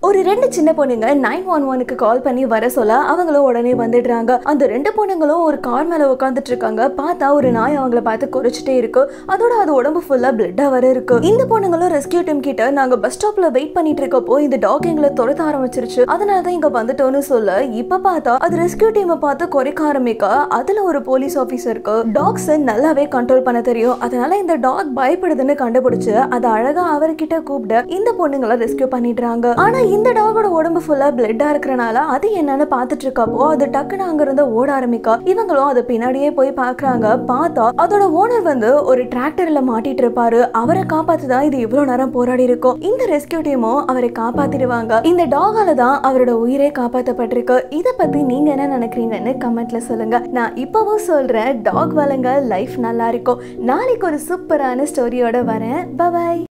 ஒரு ரெண்டு சின்ன பொண்ணுங்க நைன் ஒன் ஒனுக்கு கால் பண்ணி வர சொல்ல அவங்களும் உடனே வந்துடுறாங்க அந்த ரெண்டு பொண்ணுங்களும் ஒரு கார் மேல உட்காந்துட்டு இருக்காங்க பார்த்தா ஒரு நாய் அவங்கள பார்த்து குறைச்சிட்டே இருக்கு அதோட அது உடம்பு ஃபுல்லா பிளட்டா வர இருக்கு இந்த பொண்ணுங்களும் ரெஸ்கியூ டீம் கிட்ட நாங்க பஸ் ஸ்டாப்ல வெயிட் பண்ணிட்டு இருக்கப்போ இந்த டாக் எங்களை துரத்த ஆரம்பிச்சிருச்சு அதனால தான் இங்க வந்துட்டோம்னு சொல்ல இப்ப பார்த்தா அது ரெஸ்கியூ டீமை பார்த்து குறைக்க ஆரம்பிக்க அதுல ஒரு போலீஸ் ஆஃபீஸருக்கு டாக்ஸ் நல்லாவே கண்ட்ரோல் பண்ண தெரியும் அதனால இந்த டாக் பயப்படுதுன்னு கண்டுபிடிச்சு அதை அழகா அவர்கிட்ட கூப்பிட்டு இந்த பொண்ணுங்களை ரெஸ்கியூ பண்ணிடுறாங்க ஆனா இந்த டாகோட உடம்பு ஃபுல்லா பிளட்டா இருக்கிறனால அது என்னன்னு பார்த்துட்டு இருக்கப்போ அது டக்குன்னு அங்க இருந்து ஓட ஆரம்பிக்கா இவங்களும் அதை பின்னாடியே போய் பாக்குறாங்க பார்த்தா அதோட ஓனர் வந்து ஒரு டிராக்டர்ல மாட்டிட்டு இருப்பாரு அவரை காப்பாத்துதான் இது இவ்வளவு நேரம் போராடி இருக்கும் இந்த ரெஸ்கியூ டீமும் அவரை காப்பாத்திடுவாங்க இந்த டாகால தான் அவரோட உயிரே காப்பாத்தப்பட்டிருக்கு இத பத்தி நீங்க என்ன நினைக்கிறீங்கன்னு கமெண்ட்ல சொல்லுங்க நான் இப்பவும் சொல்றேன் டாக் வளங்க லைஃப் நல்லா இருக்கும் நாளைக்கு ஒரு சூப்பரான ஸ்டோரியோட வரேன் பபாய்